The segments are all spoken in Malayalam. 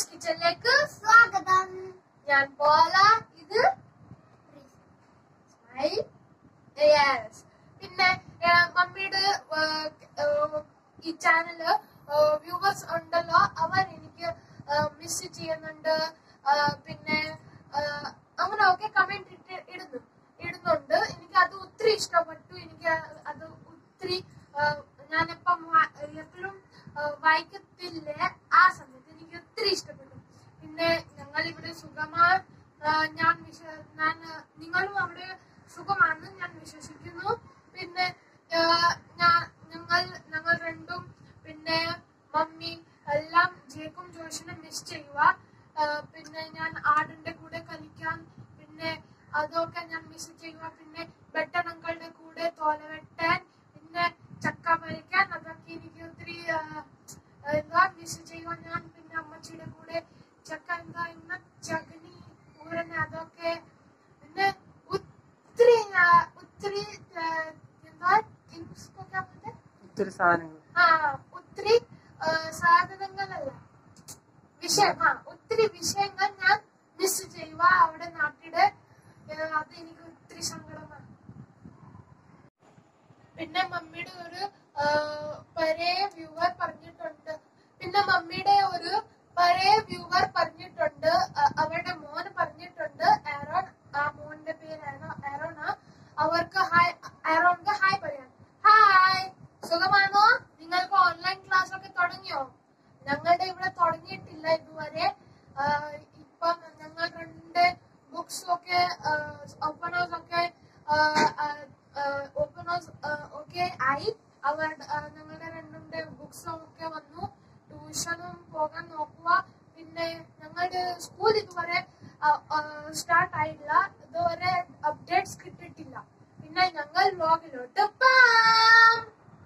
പ്രീസ് കിച്ചണിലേക്ക് സ്വാഗതം ഞാൻ പോല ഇത് സ്മൈൽ യെസ് പിന്നെ ആ, മമ്മിയുടെ ആ, ആ, ഈ ചാനല് വ്യൂവേഴ്സ് ഉണ്ടല്ലോ അവർ എനിക്ക് മിസ് ചെയ്യുന്നുണ്ട് ആ, പിന്നെ ആ, അങ്ങനെയൊക്കെ കമന്റ് ഇട്ട് ഇടുന്നു ഇടുന്നുണ്ട് എനിക്ക് അത് ഒത്തിരി ഇഷ്ടപ്പെട്ടു എനിക്ക് അത് ഒത്തിരി ഞാനിപ്പം എപ്പോഴും വായിക്കത്തില്ല ആ സമയത്ത് എനിക്ക് ഒത്തിരി ഇഷ്ടപ്പെട്ടു പിന്നെ ഞങ്ങൾ ഇവിടെ സുഖമാ ആ, ഞാൻ വിശ്വ ഞാൻ നിങ്ങളും അവിടെ സുഖമാണെന്ന് ഞാൻ വിശ്വസിക്കുന്നു പിന്നെ ആ, ഞാ- ഞങ്ങൾ ഞങ്ങൾ രണ്ടും പിന്നെ മമ്മി എല്ലാം ജേക്കും ജോഷിനെ മിസ് ചെയ്യുക ആ, പിന്നെ ഞാൻ ആടിന്റെ കൂടെ കളിക്കാൻ പിന്നെ അതൊക്കെ ഞാൻ മിസ് ചെയ്യുക പിന്നെ ബെട്ടൻ അങ്കളുടെ കൂടെ തോല വെട്ടാൻ പിന്നെ ചക്ക പറിക്കാൻ അതൊക്കെ എനിക്ക് ഒത്തിരി ആ, എന്താ മിസ് ചെയ്യുക ഞാൻ പിന്നെ അമ്മച്ചിയുടെ കൂടെ ചക്ക എന്താ ഇന്ന ചകനി ഊരന അതൊക്കെ പിന്നെ ഒത്തിരി ആ, ഒത്തിരി ആ, എന്താ തിങ്സ് ഒക്കെ ഒത്തിരി സാധനങ്ങൾ ആ ഒത്തിരി ആ, സാധനങ്ങളല്ല വിഷയം ആ ഒത്തിരി വിഷയങ്ങൾ ഞാൻ മിസ് ചെയ്യുക അവിടെ നാട്ടില് ഏ, അത് എനിക്ക് ഒത്തിരി സങ്കടമാണ് പിന്നെ മമ്മിയുടെ ഒരു ആ, പഴയ വ്യൂവർ പറഞ്ഞിട്ടുണ്ട് പിന്നെ മമ്മിയുടെ ഒരു പഴയ വ്യൂവർ പറഞ്ഞിട്ടുണ്ട് അ- അവരുടെ മോന് പറഞ്ഞിട്ടുണ്ട് ആരോൺ ആ മോന്റെ പേര് ആരോ- ആരോണാ അവർക്ക് ഹായ് ആരോൺക്ക് ഹായ് പറയാൻ ഹായ് സുഖമാണോ നിങ്ങൾക്ക് ഓൺലൈൻ ക്ലാസ് ഒക്കെ തുടങ്ങിയോ ഞങ്ങളുടെ ഇവിടെ തുടങ്ങിയിട്ടില്ല ഇതുവരെ ആ, ഇപ്പം ഞങ്ങൾ രണ്ട് ബുക്സ് ഒക്കെ ഓപ്പൺ ഹൗസ് ഒക്കെ ഓപ്പൺ ഹൗസ് ഒക്കെ ആയി അവർ ആ, ഞങ്ങളുടെ രണ്ടിന്റെ ബുക്സും ഒക്കെ വന്നു ട്യൂഷനും പോകാൻ നോക്കുക പിന്നെ ഞങ്ങളുടെ സ്കൂൾ ഇതുവരെ സ്റ്റാർട്ട് ആയില്ല ഇതുവരെ അപ്ഡേറ്റ്സ് കിട്ടിയിട്ടില്ല പിന്നെ ഞങ്ങൾ വ്ലോഗിലോട്ട് പോകാം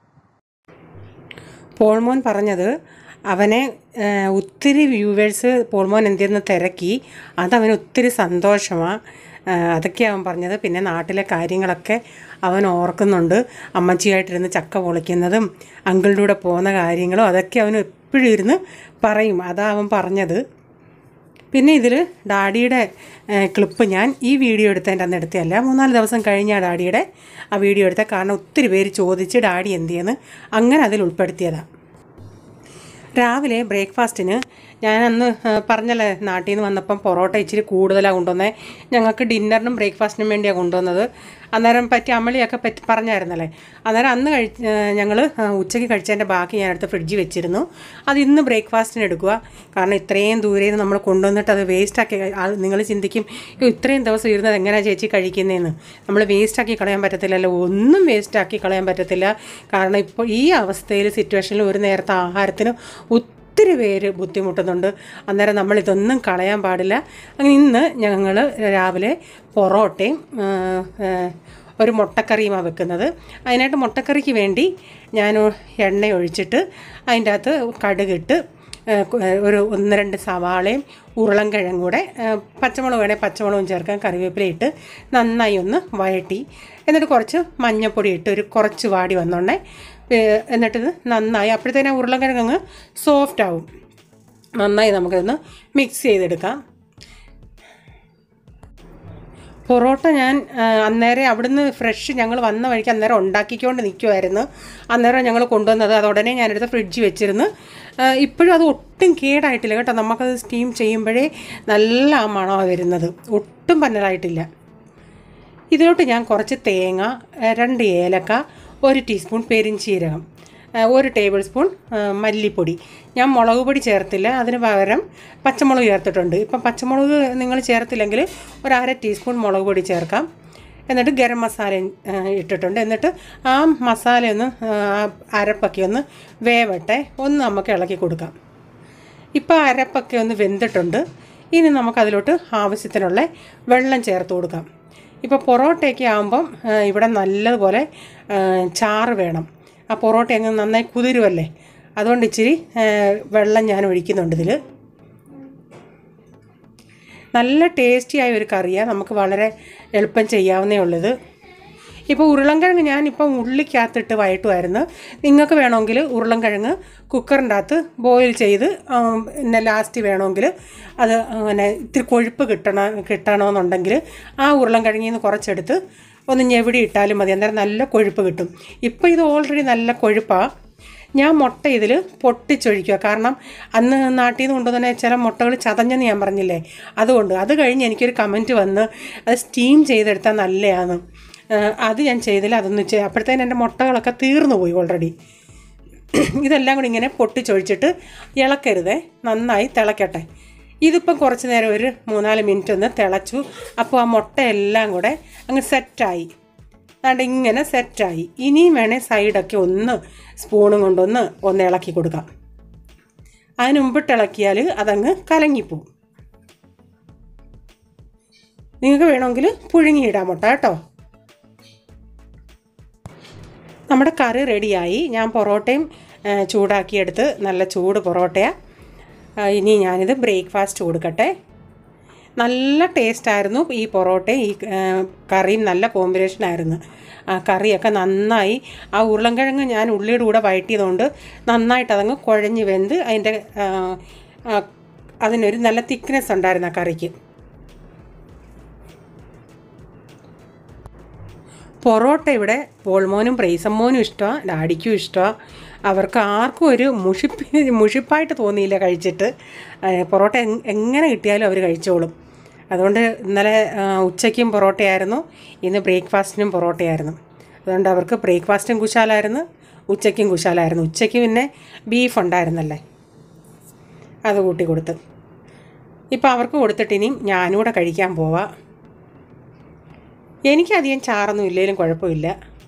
പോൾമോൻ പറഞ്ഞത് അവനെ ആ, ഒത്തിരി വ്യൂവേഴ്സ് പോൾമോൻ എന്തെന്ന് തിരക്കി അതവന് ഒത്തിരി സന്തോഷമാണ് അതൊക്കെ അവൻ പറഞ്ഞത് പിന്നെ നാട്ടിലെ കാര്യങ്ങളൊക്കെ അവൻ ഓർക്കുന്നുണ്ട് അമ്മച്ചിയായിട്ടിരുന്ന് ചക്ക പൊളിക്കുന്നതും അങ്കിളുടെ കൂടെ പോകുന്ന കാര്യങ്ങളും അതൊക്കെ അവൻ എപ്പോഴും ഇരുന്ന് പറയും അതാ അവൻ പറഞ്ഞത് പിന്നെ ഇതിൽ ഡാഡിയുടെ ക്ലിപ്പ് ഞാൻ ഈ വീഡിയോ എടുത്തതിൻ്റെ അന്ന് എടുത്തതല്ല മൂന്നാല് ദിവസം കഴിഞ്ഞാണ് ഡാഡിയുടെ ആ വീഡിയോ എടുത്ത കാരണം ഒത്തിരി പേര് ചോദിച്ച് ഡാഡി എന്ത് ചെയ്യുന്നു അങ്ങനെ അതിൽ ഉൾപ്പെടുത്തിയതാണ് രാവിലെ ബ്രേക്ക്ഫാസ്റ്റിന് ഞാൻ അന്ന് ആ, പറഞ്ഞല്ലേ നാട്ടിൽ നിന്ന് വന്നപ്പം പൊറോട്ട ഇച്ചിരി കൂടുതലാണ് കൊണ്ടുവന്നത് ഞങ്ങൾക്ക് ഡിന്നറിനും ബ്രേക്ക്ഫാസ്റ്റിനും വേണ്ടിയാണ് കൊണ്ടുവന്നത് അന്നേരം പറ്റി അമളിയൊക്കെ പറ്റി പറഞ്ഞായിരുന്നല്ലേ അന്നേരം അന്ന് കഴി ഞങ്ങൾ ഉച്ചയ്ക്ക് കഴിച്ചതിൻ്റെ ബാക്കി ഞാൻ എടുത്ത് ഫ്രിഡ്ജിൽ വെച്ചിരുന്നു അത് ഇന്ന് ബ്രേക്ക്ഫാസ്റ്റിന് എടുക്കുക കാരണം ഇത്രയും ദൂരെ നിന്ന് നമ്മൾ കൊണ്ടുവന്നിട്ട് അത് വേസ്റ്റാക്കി നിങ്ങൾ ചിന്തിക്കും "അയ്യോ, ഇത്രയും ദിവസം ഇരുന്നത് എങ്ങനെയാണ് ചേച്ചി കഴിക്കുന്നതെന്ന് നമ്മൾ വേസ്റ്റാക്കി കളയാൻ പറ്റത്തില്ലല്ലോ ഒന്നും വേസ്റ്റാക്കി കളയാൻ പറ്റത്തില്ല കാരണം ഇപ്പോൾ ഈ അവസ്ഥയിൽ സിറ്റുവേഷനിൽ ഒരു നേരത്തെ ആഹാരത്തിന് ഒത്തിരി പേര് ബുദ്ധിമുട്ടുന്നുണ്ട് അന്നേരം നമ്മൾ ഇതൊന്നും കളയാൻ പാടില്ല അങ്ങനെ ഇന്ന് ഞങ്ങൾ രാവിലെ പൊറോട്ടയും ആ, ആ, ഒരു മുട്ടക്കറിയുമാണ് വെക്കുന്നത് അതിനായിട്ട് മുട്ടക്കറിക്ക് വേണ്ടി ഞാൻ എണ്ണ ഒഴിച്ചിട്ട് അതിൻ്റെ അകത്ത് കടുകിട്ട് ആ, കു- ആ, ഒരു ഒന്ന് രണ്ട് സവാളയും ഉരുളൻകിഴങ്ങും കൂടെ ആ, പച്ചമുളക് വേണേൽ പച്ചമുളകും ചേർക്കാം കറിവേപ്പില ഇട്ട് നന്നായി ഒന്ന് വഴറ്റി എന്നിട്ട് കുറച്ച് മഞ്ഞൾപ്പൊടി ഇട്ട് ഒരു കുറച്ച് വാടി വന്നോണ്ടേ ഏ- എന്നിട്ടിത് നന്നായി അപ്പോഴത്തേനും ഉരുളൻകിഴങ്ങ് അങ്ങ് സോഫ്റ്റ് ആവും നന്നായി നമുക്കിതൊന്ന് മിക്സ് ചെയ്തെടുക്കാം പൊറോട്ട ഞാൻ ആ, അന്നേരം അവിടുന്ന് ഫ്രഷ് ഞങ്ങൾ വന്ന വഴിക്ക് അന്നേരം ഉണ്ടാക്കിക്കൊണ്ട് നിൽക്കുമായിരുന്നു അന്നേരം ഞങ്ങൾ കൊണ്ടുവന്നത് അത് ഉടനെ ഞാനെടുത്ത് ഫ്രിഡ്ജിൽ വെച്ചിരുന്നു ആ, ഇപ്പോഴും അത് ഒട്ടും കേടായിട്ടില്ല കേട്ടോ നമുക്കത് സ്റ്റീം ചെയ്യുമ്പോഴേ നല്ല ആ മണമാണ് വരുന്നത് ഒട്ടും പന്നലായിട്ടില്ല ഇതിലോട്ട് ഞാൻ കുറച്ച് തേങ്ങ ആ, രണ്ട് ഏലക്ക ഒരു ടീസ്പൂൺ പെരിഞ്ചീരകം ആ, ഒരു ടേബിൾ സ്പൂൺ ആ, മല്ലിപ്പൊടി ഞാൻ മുളക് പൊടി ചേർത്തില്ല അതിന് പകരം പച്ചമുളക് ചേർത്തിട്ടുണ്ട് ഇപ്പം പച്ചമുളക് നിങ്ങൾ ചേർത്തില്ലെങ്കിൽ ഒരു അര ടീസ്പൂൺ മുളക് പൊടി ചേർക്കാം എന്നിട്ട് ഗരം മസാല ആ, ഇട്ടിട്ടുണ്ട് എന്നിട്ട് ആ മസാല ഒന്ന് ആ, അരപ്പൊക്കെ ഒന്ന് വേവട്ടെ ഒന്ന് നമുക്ക് ഇളക്കി കൊടുക്കാം ഇപ്പോൾ അരപ്പൊക്കെ ഒന്ന് വെന്തിട്ടുണ്ട് ഇനി നമുക്കതിലോട്ട് ആവശ്യത്തിനുള്ള വെള്ളം ചേർത്ത് കൊടുക്കാം ഇപ്പോൾ പൊറോട്ടയൊക്കെ ആകുമ്പം ആ, ഇവിടെ നല്ലതുപോലെ ആ, ചാറ് വേണം ആ പൊറോട്ട അങ്ങ് നന്നായി കുതിരുമല്ലേ അതുകൊണ്ട് ഇച്ചിരി ആ, വെള്ളം ഞാൻ ഒഴിക്കുന്നുണ്ട് ഇതിൽ നല്ല ടേസ്റ്റിയായ ഒരു കറിയാണ് നമുക്ക് വളരെ എളുപ്പം ചെയ്യാവുന്നേ ഉള്ളത് ഇപ്പോൾ ഉരുളൻകിഴങ്ങ് ഞാനിപ്പം ഉള്ളിക്കകത്തിട്ട് വഴട്ടുമായിരുന്നു നിങ്ങൾക്ക് വേണമെങ്കിൽ ഉരുളൻകിഴങ്ങ് കുക്കറിൻ്റെ അകത്ത് ബോയിൽ ചെയ്ത് ആ, പിന്നെ ലാസ്റ്റ് വേണമെങ്കിൽ അത് പിന്നെ ഇത്തിരി കൊഴുപ്പ് കിട്ടണം കിട്ടണമെന്നുണ്ടെങ്കിൽ ആ ഉരുളൻകിഴങ്ങിൽ നിന്ന് കുറച്ചെടുത്ത് ഒന്ന് ഞെവിടി ഇട്ടാലും മതി അന്നേരം നല്ല കൊഴുപ്പ് കിട്ടും ഇപ്പോൾ ഇത് ഓൾറെഡി നല്ല കൊഴുപ്പാണ് ഞാൻ മുട്ട ഇതിൽ പൊട്ടിച്ചൊഴിക്കുക കാരണം അന്ന് നാട്ടിൽ നിന്ന് കൊണ്ടുവന്ന ചില മുട്ടകൾ ചതഞ്ഞെന്ന് ഞാൻ പറഞ്ഞില്ലേ അതുകൊണ്ട് അത് കഴിഞ്ഞ് എനിക്കൊരു കമൻറ്റ് വന്ന് അത് സ്റ്റീം ചെയ്തെടുത്താൽ നല്ലതാണ് ഏഹ് അത് ഞാൻ ചെയ്തില്ല അതൊന്ന് ചെയ്യ അപ്പോഴത്തേനും എൻ്റെ മുട്ടകളൊക്കെ തീർന്നു പോയി ഓൾറെഡി ഇതെല്ലാം കൂടി ഇങ്ങനെ പൊട്ടിച്ചൊഴിച്ചിട്ട് ഇളക്കരുതേ നന്നായി തിളക്കട്ടെ ഇതിപ്പം കുറച്ച് നേരം ഒരു മൂന്നാല് മിനിറ്റ് ഒന്ന് തിളച്ചു അപ്പോൾ ആ മുട്ടയെല്ലാം കൂടെ അങ്ങ് സെറ്റായി അതുകൊണ്ട് ഇങ്ങനെ സെറ്റായി ഇനിയും വേണേൽ സൈഡൊക്കെ ഒന്ന് സ്പൂണും കൊണ്ടൊന്ന് ഒന്ന് ഇളക്കി കൊടുക്കാം അതിന് മുമ്പിട്ട് ഇളക്കിയാൽ അതങ്ങ് കലങ്ങിപ്പോവും നിങ്ങൾക്ക് വേണമെങ്കിൽ പുഴുങ്ങിയിടാം മുട്ട കേട്ടോ നമ്മുടെ കറി റെഡിയായി ഞാൻ പൊറോട്ടയും ആ, ചൂടാക്കിയെടുത്ത് നല്ല ചൂട് പൊറോട്ടയാണ് ഇനി ഞാനിത് ബ്രേക്ക്ഫാസ്റ്റ് കൊടുക്കട്ടെ നല്ല ടേസ്റ്റായിരുന്നു ഈ പൊറോട്ടയും ഈ ആ, കറിയും നല്ല കോമ്പിനേഷനായിരുന്നു ആ കറിയൊക്കെ നന്നായി ആ ഉരുളൻകിഴങ്ങ് ഞാൻ ഉള്ളിയുടെ കൂടെ വഴറ്റിയതുകൊണ്ട് നന്നായിട്ട് അതങ്ങ് കുഴഞ്ഞ് വെന്ത് അതിൻ്റെ ആ, ആ, അതിനൊരു നല്ല തിക്നെസ് ഉണ്ടായിരുന്നു ആ കറിക്ക് പൊറോട്ട ഇവിടെ പോൾമോനും പ്രൈസമ്മോനും ഇഷ്ടമാണ് ഡാഡിക്കും ഇഷ്ടമാണ് അവർക്ക് ആർക്കും ഒരു മുഷിപ്പ് മുഷിപ്പായിട്ട് തോന്നിയില്ല കഴിച്ചിട്ട് ആ, പൊറോട്ട എങ്- എങ്ങനെ കിട്ടിയാലും അവർ കഴിച്ചോളും അതുകൊണ്ട് ഇന്നലെ ആ, ഉച്ചയ്ക്കും പൊറോട്ടയായിരുന്നു ഇന്ന് ബ്രേക്ക്ഫാസ്റ്റിനും പൊറോട്ടയായിരുന്നു അതുകൊണ്ട് അവർക്ക് ബ്രേക്ക്ഫാസ്റ്റും കുശാലായിരുന്നു ഉച്ചയ്ക്കും കുശാലായിരുന്നു ഉച്ചയ്ക്ക് പിന്നെ ബീഫ് ഉണ്ടായിരുന്നല്ലേ അത് കൂട്ടി കൊടുത്ത് ഇപ്പോൾ അവർക്ക് കൊടുത്തിട്ട് ഇനിയും ഞാനും കൂടെ കഴിക്കാൻ പോവാം എനിക്കധികം ചാറൊന്നും ഇല്ലെങ്കിലും കുഴപ്പമില്ല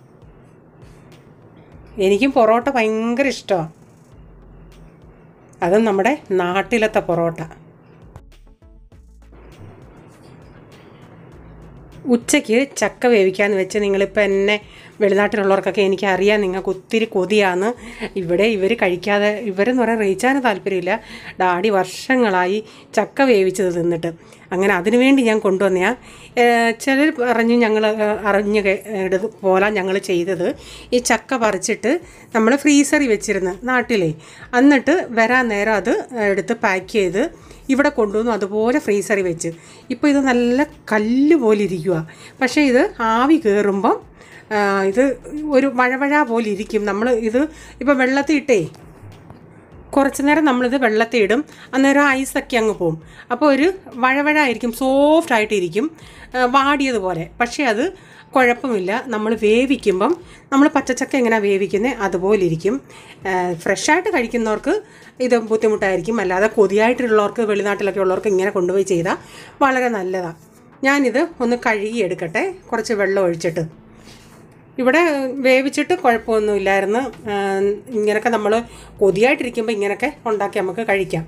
എനിക്കും പൊറോട്ട ഭയങ്കര ഇഷ്ടമാണ് അതും നമ്മുടെ നാട്ടിലത്തെ പൊറോട്ട ഉച്ചയ്ക്ക് ചക്ക വേവിക്കാന്ന് വെച്ച് നിങ്ങളിപ്പോൾ എന്നെ വെളിനാട്ടിലുള്ളവർക്കൊക്കെ എനിക്കറിയാം നിങ്ങൾക്ക് ഒത്തിരി കൊതിയാന്ന് ഇവിടെ ഇവർ കഴിക്കാതെ ഇവരെന്ന് പറയാൻ റീച്ചാന് താല്പര്യമില്ല ഡാഡി വർഷങ്ങളായി ചക്ക വേവിച്ചത് തിന്നിട്ട് അങ്ങനെ അതിനു വേണ്ടി ഞാൻ കൊണ്ടുവന്നയാ ചിലർ പറഞ്ഞു ഞങ്ങൾ അറിഞ്ഞ് കേ- എടുത്ത് പോലെ ഞങ്ങൾ ചെയ്തത് ഈ ചക്ക പറിച്ചിട്ട് നമ്മൾ ഫ്രീസറിൽ വെച്ചിരുന്ന് നാട്ടിലേ എന്നിട്ട് വരാൻ നേരം അത് എടുത്ത് പാക്ക് ചെയ്ത് ഇവിടെ കൊണ്ടുവന്നു അതുപോലെ ഫ്രീസറിൽ വെച്ച് ഇപ്പോൾ ഇത് നല്ല കല്ല് പോലെ ഇരിക്കുക പക്ഷേ ഇത് ആവി കയറുമ്പം ആ, ഇത് ഒരു മഴമഴ പോലെ ഇരിക്കും നമ്മൾ ഇത് ഇപ്പോൾ വെള്ളത്തിൽ ഇട്ടേ കുറച്ച് നേരം നമ്മളിത് വെള്ളത്തിൽ ഇടും അന്നേരം ഐസൊക്കെ അങ്ങ് പോവും അപ്പോൾ ഒരു വഴവഴ ആയിരിക്കും സോഫ്റ്റ് ആയിട്ടിരിക്കും ആ, വാടിയതുപോലെ പക്ഷേ അത് കുഴപ്പമില്ല നമ്മൾ വേവിക്കുമ്പം നമ്മൾ പച്ചച്ചക്ക എങ്ങനെയാണ് വേവിക്കുന്നത് അതുപോലെ ഇരിക്കും ഫ്രഷായിട്ട് കഴിക്കുന്നവർക്ക് ഇത് ബുദ്ധിമുട്ടായിരിക്കും അല്ലാതെ കൊതിയായിട്ടുള്ളവർക്ക് വെളിനാട്ടിലൊക്കെ ഉള്ളവർക്ക് ഇങ്ങനെ കൊണ്ടുപോയി ചെയ്താൽ വളരെ നല്ലതാണ് ഞാനിത് ഒന്ന് കഴുകി എടുക്കട്ടെ കുറച്ച് വെള്ളം ഒഴിച്ചിട്ട് ഇവിടെ വേവിച്ചിട്ട് കുഴപ്പമൊന്നുമില്ലായിരുന്നു ആ, ഇങ്ങനൊക്കെ നമ്മൾ കൊതിയായിട്ടിരിക്കുമ്പോൾ ഇങ്ങനൊക്കെ ഉണ്ടാക്കി നമുക്ക് കഴിക്കാം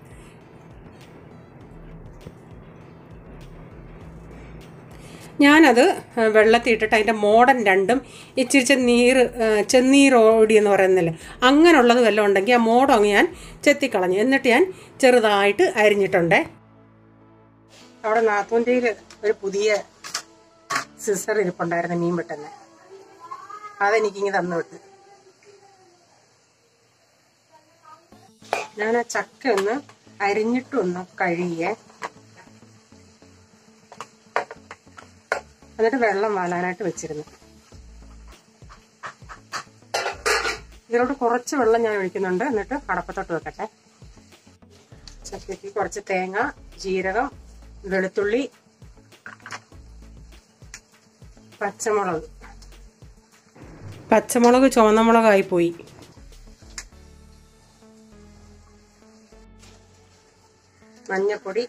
ഞാനത് വെള്ളത്തിൽ ഇട്ടിട്ട് അതിൻ്റെ മോടൻ രണ്ടും ഇച്ചിരി ചെന്നീര് ചെന്നീരോടി എന്ന് പറയുന്നില്ല അങ്ങനെയുള്ളത് വല്ലതും ഉണ്ടെങ്കിൽ ആ മോടം അങ്ങ് ഞാൻ ചെത്തിക്കളഞ്ഞു എന്നിട്ട് ഞാൻ ചെറുതായിട്ട് അരിഞ്ഞിട്ടുണ്ടേ അവിടെ നാത്തൂൻ്റെ ഒരു പുതിയ സിസർ ഇരിപ്പുണ്ടായിരുന്നു മീൻ വെട്ടുന്നത് അതെനിക്കിങ്ങ് തന്നു വിട്ട് ഞാൻ ആ ചക്ക ഒന്ന് അരിഞ്ഞിട്ടൊന്ന് കഴുകിയേ എന്നിട്ട് വെള്ളം വാലാനായിട്ട് വെച്ചിരുന്നു ഇതിലോട്ട് കുറച്ച് വെള്ളം ഞാൻ ഒഴിക്കുന്നുണ്ട് എന്നിട്ട് അടപ്പത്തോട്ട് വെക്കട്ടെ ചക്കയ്ക്ക് കുറച്ച് തേങ്ങ ജീരകം വെളുത്തുള്ളി പച്ചമുളക് പച്ചമുളക് ചുവന്ന മുളകായി പോയി മഞ്ഞപ്പൊടി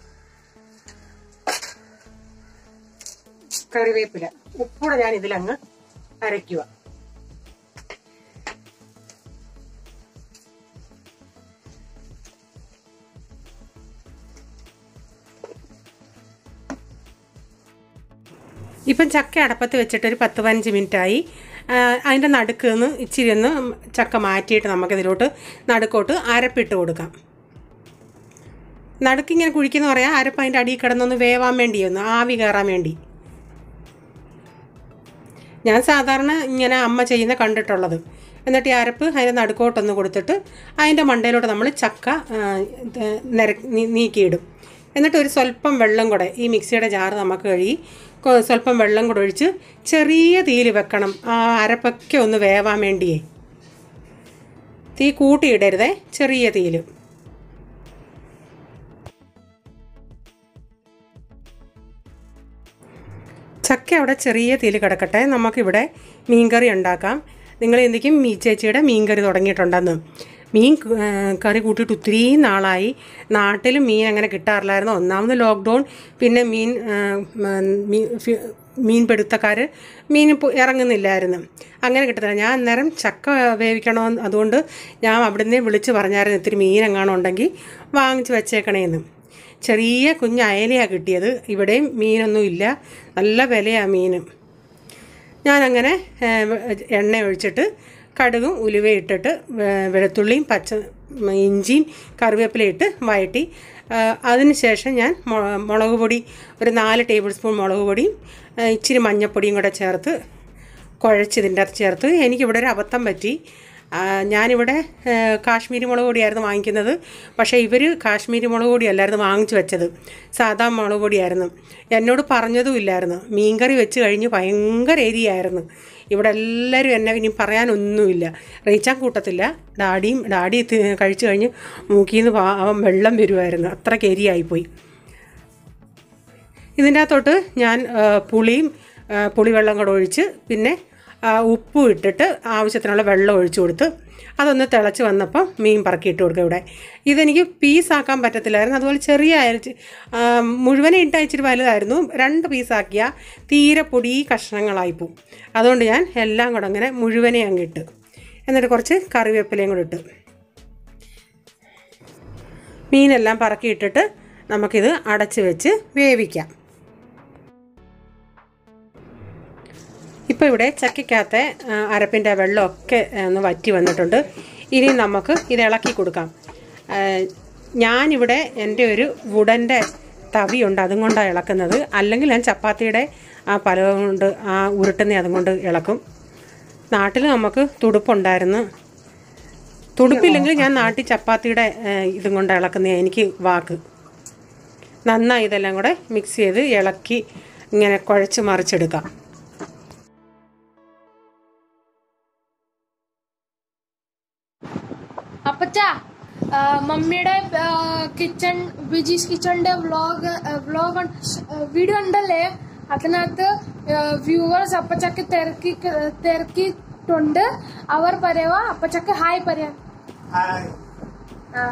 കറിവേപ്പില ഉപ്പൂടെ ഞാൻ ഇതിലങ്ങ് അരയ്ക്കുക ഇപ്പം ചക്ക അടപ്പത്ത് വെച്ചിട്ട് ഒരു പത്ത് പതിനഞ്ച് മിനിറ്റായി അതിൻ്റെ നടുക്ക് നിന്ന് ഇച്ചിരി ഒന്ന് ചക്ക മാറ്റിയിട്ട് നമുക്കിതിലോട്ട് നടുക്കോട്ട് അരപ്പിട്ട് കൊടുക്കാം നടുക്ക് ഇങ്ങനെ കുഴിക്കുന്ന പറയാം അരപ്പ് അതിൻ്റെ അടിയിൽ കിടന്നൊന്ന് വേവാൻ വേണ്ടി ഒന്ന് ആവി കയറാൻ വേണ്ടി ഞാൻ സാധാരണ ഇങ്ങനെ അമ്മ ചെയ്യുന്ന കണ്ടിട്ടുള്ളത് എന്നിട്ട് ഈ അരപ്പ് അതിൻ്റെ നടുക്കോട്ടൊന്ന് കൊടുത്തിട്ട് അതിൻ്റെ മണ്ടയിലോട്ട് നമ്മൾ ചക്ക ആ, ഇത് നിര നീ- നീക്കിയിടും എന്നിട്ട് ഒരു സ്വല്പം വെള്ളം കൂടെ ഈ മിക്സിയുടെ ജാറ് നമുക്ക് കഴുകി കൊ- സ്വല്പം വെള്ളം കൂടെ ഒഴിച്ച് ചെറിയ തീയിൽ വെക്കണം ആ അരപ്പൊക്കെ ഒന്ന് വേവാൻ വേണ്ടിയേ തീ കൂട്ടിയിടരുതേ ചെറിയ തീയിൽ ചക്ക അവിടെ ചെറിയ തീയിൽ കിടക്കട്ടെ നമുക്കിവിടെ മീൻകറി ഉണ്ടാക്കാം നിങ്ങൾ എന്തൊക്കെയും മീ ചേച്ചിയുടെ മീൻകറി തുടങ്ങിയിട്ടുണ്ടെന്ന് മീൻ ആ, കറി കൂട്ടിയിട്ട് ഒത്തിരി നാളായി നാട്ടിൽ മീൻ അങ്ങനെ കിട്ടാറില്ലായിരുന്നു ഒന്നാമത് ലോക്ക്ഡൗൺ പിന്നെ മീൻ ആ, ഉം, മീൻ ഫി- മീൻപിടുത്തക്കാർ മീൻ ഇപ്പോൾ ഇറങ്ങുന്നില്ലായിരുന്നു അങ്ങനെ കിട്ടത്തില്ല ഞാൻ അന്നേരം ചക്ക വേവിക്കണമെന്ന് അതുകൊണ്ട് ഞാൻ അവിടുന്ന് വിളിച്ച് പറഞ്ഞായിരുന്നു ഇത്തിരി മീൻ എങ്ങാനും ഉണ്ടെങ്കിൽ വാങ്ങിച്ച് വെച്ചേക്കണേന്ന് ചെറിയ കുഞ്ഞ് അയലയാണ് കിട്ടിയത് ഇവിടെയും മീനൊന്നും ഇല്ല നല്ല വിലയാണ് മീൻ ഞാനങ്ങനെ ഏഹ്, എണ്ണ ഒഴിച്ചിട്ട് കടുകും ഉലുവയും ഇട്ടിട്ട് വേ- വെളുത്തുള്ളിയും പച്ച ഉം, ഇഞ്ചിയും കറിവേപ്പിലയും ഇട്ട് വഴറ്റി അതിന് ശേഷം ഞാൻ മൊ- മുളക് പൊടി ഒരു നാല് ടേബിൾ സ്പൂൺ മുളക് പൊടിയും ഏഹ്, ഇച്ചിരി മഞ്ഞൾപ്പൊടിയും കൂടെ ചേർത്ത് കുഴച്ച് ഇതിൻ്റെ അകത്ത് ചേർത്ത് എനിക്കിവിടെ ഒരു അബദ്ധം പറ്റി ആ, ഞാനിവിടെ ഏ, കാശ്മീരി മുളക് പൊടിയായിരുന്നു വാങ്ങിക്കുന്നത് പക്ഷേ ഇവർ കാശ്മീരി മുളക് പൊടിയല്ലായിരുന്നു വാങ്ങിച്ചു വെച്ചത് സാധാ മുളക് പൊടിയായിരുന്നു എന്നോട് പറഞ്ഞതും ഇല്ലായിരുന്നു മീൻകറി വെച്ച് കഴിഞ്ഞ് ഭയങ്കര എരിയായിരുന്നു ഇവിടെ എല്ലാവരും എന്നെ ഇനി പറയാനൊന്നുമില്ല റീച്ചാൻ കൂട്ടത്തില്ല ഡാഡിയും ഡാഡി തി- കഴിച്ചു കഴിഞ്ഞ് മൂക്കിൽ നിന്ന് പാവം വെള്ളം വരുമായിരുന്നു അത്രയ്ക്ക് എരിയായിപ്പോയി ഇതിൻ്റെ അകത്തോട്ട് ഞാൻ ആ, പുളിയും ആ, പുളിവെള്ളം കൂടെ ഒഴിച്ച് പിന്നെ ആ, ഉപ്പും ഇട്ടിട്ട് ആവശ്യത്തിനുള്ള വെള്ളം ഒഴിച്ചു കൊടുത്ത് അതൊന്ന് തിളച്ച് വന്നപ്പോൾ മീൻ പറക്കിയിട്ട് കൊടുക്കുക ഇവിടെ ഇതെനിക്ക് പീസാക്കാൻ പറ്റത്തില്ലായിരുന്നു അതുപോലെ ചെറിയ അരിച്ച് ആ, മുഴുവനെ ഇട്ട ഇച്ചിരി വലുതായിരുന്നു രണ്ട് പീസാക്കിയാൽ തീരെ പൊടി കഷ്ണങ്ങളായി പോവും അതുകൊണ്ട് ഞാൻ എല്ലാം കൂടെ അങ്ങനെ മുഴുവനെ അങ്ങ് ഇട്ട് എന്നിട്ട് കുറച്ച് കറിവേപ്പിലയും കൂടെ ഇട്ട് മീനെല്ലാം പറക്കിയിട്ടിട്ട് നമുക്കിത് അടച്ച് വെച്ച് വേവിക്കാം ഇപ്പോൾ ഇവിടെ ചക്കയ്ക്കകത്തെ ആ, അരപ്പിൻ്റെ വെള്ളമൊക്കെ ആ, ഒന്ന് വറ്റി വന്നിട്ടുണ്ട് ഇനി നമുക്ക് ഇത് ഇളക്കി കൊടുക്കാം ആ, ഞാനിവിടെ എൻ്റെ ഒരു വുഡൻ്റെ തവിയുണ്ട് അതും കൊണ്ടാണ് ഇളക്കുന്നത് അല്ലെങ്കിൽ ഞാൻ ചപ്പാത്തിയുടെ ആ പലക കൊണ്ട് ആ ഉരുട്ടുന്ന അതും കൊണ്ട് ഇളക്കും നാട്ടിൽ നമുക്ക് തുടുപ്പുണ്ടായിരുന്നു തുടുപ്പില്ലെങ്കിൽ ഞാൻ നാട്ടിൽ ചപ്പാത്തിയുടെ ആ, ഇതും കൊണ്ട് ഇളക്കുന്ന എനിക്ക് വാക്ക് നന്നായി ഇതെല്ലാം കൂടെ മിക്സ് ചെയ്ത് ഇളക്കി ഇങ്ങനെ കുഴച്ച് മറിച്ചെടുക്കാം അപ്പച്ച ആ, മമ്മിയുടെ കിച്ചൺ വിജീസ് കിച്ചണിന്റെ വ്ലോഗ് വ്ലോഗ് വീഡിയോ ഉണ്ടല്ലേ അതിനകത്ത് വ്യൂവേഴ്സ് അപ്പച്ചക്ക് തിരക്കി തിരക്കിയിട്ടുണ്ട് അവർ പറയുക അപ്പച്ചക്ക് ഹായ് പറയാൻ ആ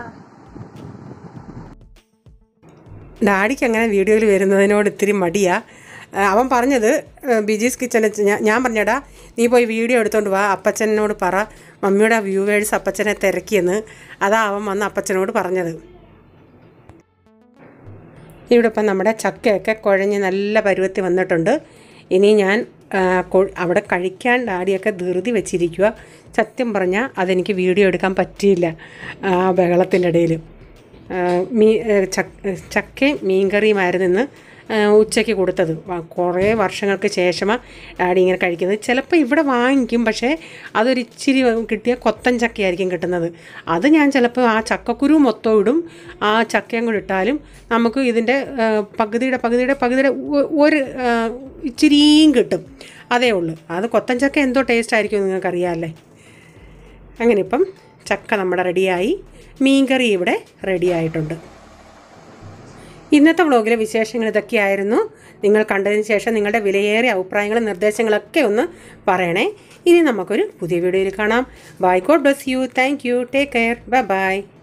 ഡാഡിക്ക് അങ്ങനെ വീഡിയോയിൽ വരുന്നതിനോട് ഇത്തിരി മടിയാ ആ, അവൻ പറഞ്ഞത് ആ, ബിജീസ് കിച്ചണിൽ ഞാൻ- ഞാൻ പറഞ്ഞടാ നീ പോയി വീഡിയോ എടുത്തോണ്ട് വാ അപ്പച്ചനോട് പറ മമ്മിയുടെ വ്യൂവേഴ്സ് അപ്പച്ചനെ തിരക്കിയെന്ന് അതാ അവൻ വന്ന് അപ്പച്ചനോട് പറഞ്ഞത് ഇവിടെ ഇപ്പം നമ്മുടെ ചക്കയൊക്കെ കുഴഞ്ഞ് നല്ല പരുവത്തി വന്നിട്ടുണ്ട് ഇനി ഞാൻ ആ, കൊ- അവിടെ കഴിക്കാൻ ഡാഡിയൊക്കെ ധൃതി വെച്ചിരിക്കുക സത്യം പറഞ്ഞാൽ അതെനിക്ക് വീഡിയോ എടുക്കാൻ പറ്റിയില്ല ആ ബഹളത്തിൻ്റെ ഇടയിൽ മീ ഏ, ചക്ക ചക്കയും മീൻകറിയുമായിരുന്നു ഇന്ന് ആ, ഉച്ചയ്ക്ക് കൊടുത്തത് വ- കുറേ വർഷങ്ങൾക്ക് ശേഷമാണ് ഡാഡി ഇങ്ങനെ കഴിക്കുന്നത് ചിലപ്പോൾ ഇവിടെ വാങ്ങിക്കും പക്ഷേ അതൊരു ഇച്ചിരി കിട്ടിയ കൊത്തൻ ചക്കയായിരിക്കും കിട്ടുന്നത് അത് ഞാൻ ചിലപ്പോൾ ആ ചക്കക്കുരു മൊത്തം ഇടും ആ ചക്കയും കൂടി ഇട്ടാലും നമുക്ക് ഇതിൻ്റെ ആ, പകുതിയുടെ പകുതിയുടെ പകുതിയുടെ ഒ- ഒരു ആ, ഇച്ചിരിയും കിട്ടും അതേ ഉള്ളൂ അത് കൊത്തൻ ചക്ക എന്തോ ടേസ്റ്റ് ആയിരിക്കും നിങ്ങൾക്കറിയാമല്ലേ അങ്ങനെ ഇപ്പം ചക്ക നമ്മുടെ റെഡിയായി മീൻകറി ഇവിടെ റെഡി ആയിട്ടുണ്ട് ഇന്നത്തെ വ്ളോഗിലെ വിശേഷങ്ങൾ ഇതൊക്കെയായിരുന്നു നിങ്ങൾ കണ്ടതിന് ശേഷം നിങ്ങളുടെ വിലയേറിയ അഭിപ്രായങ്ങളും നിർദ്ദേശങ്ങളൊക്കെ ഒന്ന് പറയണേ ഇനി നമുക്കൊരു പുതിയ വീഡിയോയിൽ കാണാം bye God bless you thank you take care bye by